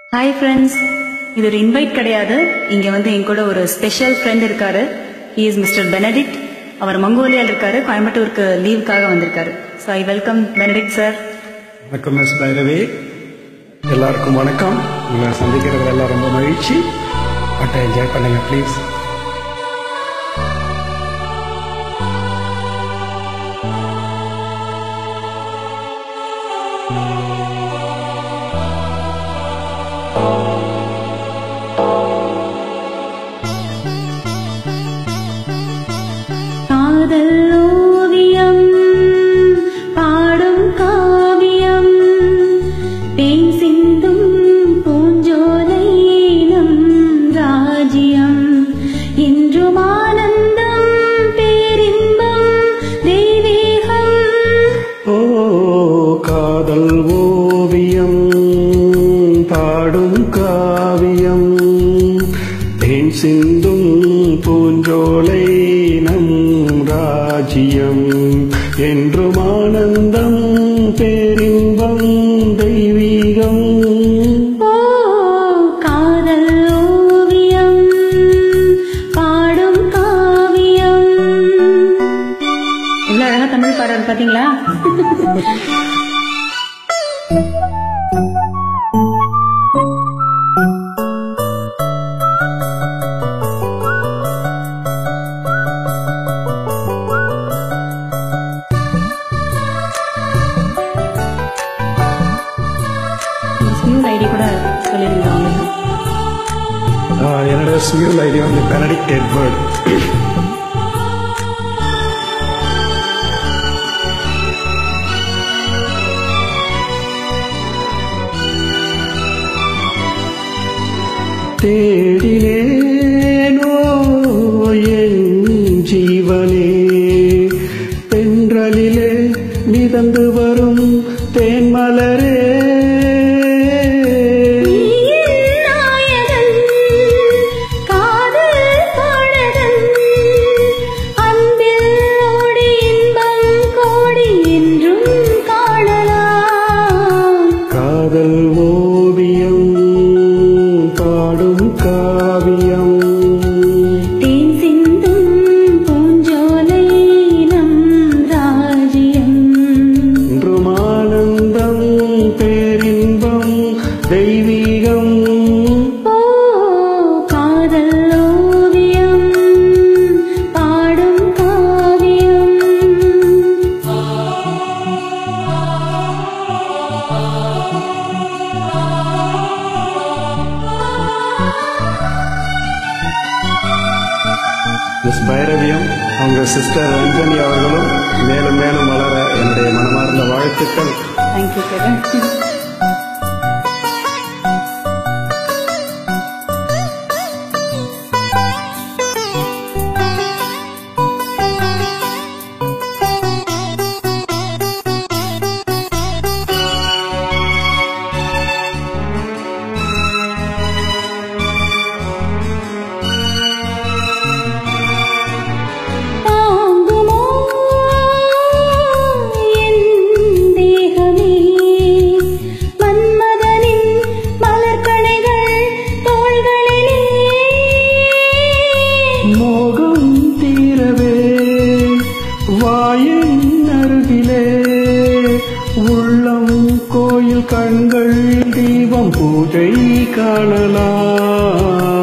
hi friends இது ஒரு invite கிடையாது இங்க வந்து என் கூட ஒரு ஸ்பெஷல் ஃப்ரெண்ட் இருக்காரு ஹி இஸ் மிஸ்டர் பெனடிக்ட் அவர் மங்கோலியால இருக்காரு கோயம்புத்தூருக்கு லீவுக்காக வந்திருக்காரு so I welcome Benedict sir வணக்கம் மிஸ் பைரவி எல்லாருக்கும் வணக்கம் உங்களை சந்திக்கிறது எல்லாம் ரொம்ப மகிழ்ச்சி பட்டை என்ஜாய் பண்ணுங்க ப்ளீஸ் காதல் ஓவியம் பாடும் காவியம் தேன் சிந்தும் பூஞ்சோலை நம் ராஜ்யம் என்றும் ஆனந்தம் பேரின்பம் தெய்வீகம் ஓ காதல் ஓவியம் பாடும் காவியம் தேன் சிந்தும் பூஞ்சோலை நம் ராஜ்யம் என்றும் ஆனந்தம் பேரின்பம் தெய்வீகம் ஓ காதல் ஓவியம் பாடும் காவியம் இவ்வளவு அழகா தமிழ் பாடுறது பாத்தீங்களா ஸ்மியூல் ஐடி கூட சொல்லிருங்க அவங்களுக்கு ஆஹ் என்னோட ஸ்மியூல் ஐடி வந்து பெனடிக்ட் எட்வர்ட் தேடினேனோ என் ஜீவனே தென்றலிலே மிதந்து வரும் தேன்மலரே நாயகன் காதல் பாடகன் அன்பில் ஓடி இன்பம் கோடி என்றும் காணலாம் காதல் ஓவியம் பாடும் காவியம் தேன் சிந்தும் பூஞ்சோலை நம் ராஜ்யம் என்றும் ஆனந்தம் பேரின்பம் தெய்வீகம் ஓ காதல் ஓவியம் பாடும் காவியம் மிஸ் பைரவியம் அவங்க சிஸ்டர் ரஞ்சனி அவர்களும் மேலும் மேலும் வளர என்னுடைய மனமார்ந்த வாழ்த்துக்கள் தேங்க்யூ கரண் தாங்குமோ என் தேகமே மன்மதனின் மலர்கணைகள் தோள்களிலே மோகம் தீரவே வாயின் அருகிலே உள்ளம் கோயில் கண்கள் தீபம் பூஜை காணலாம்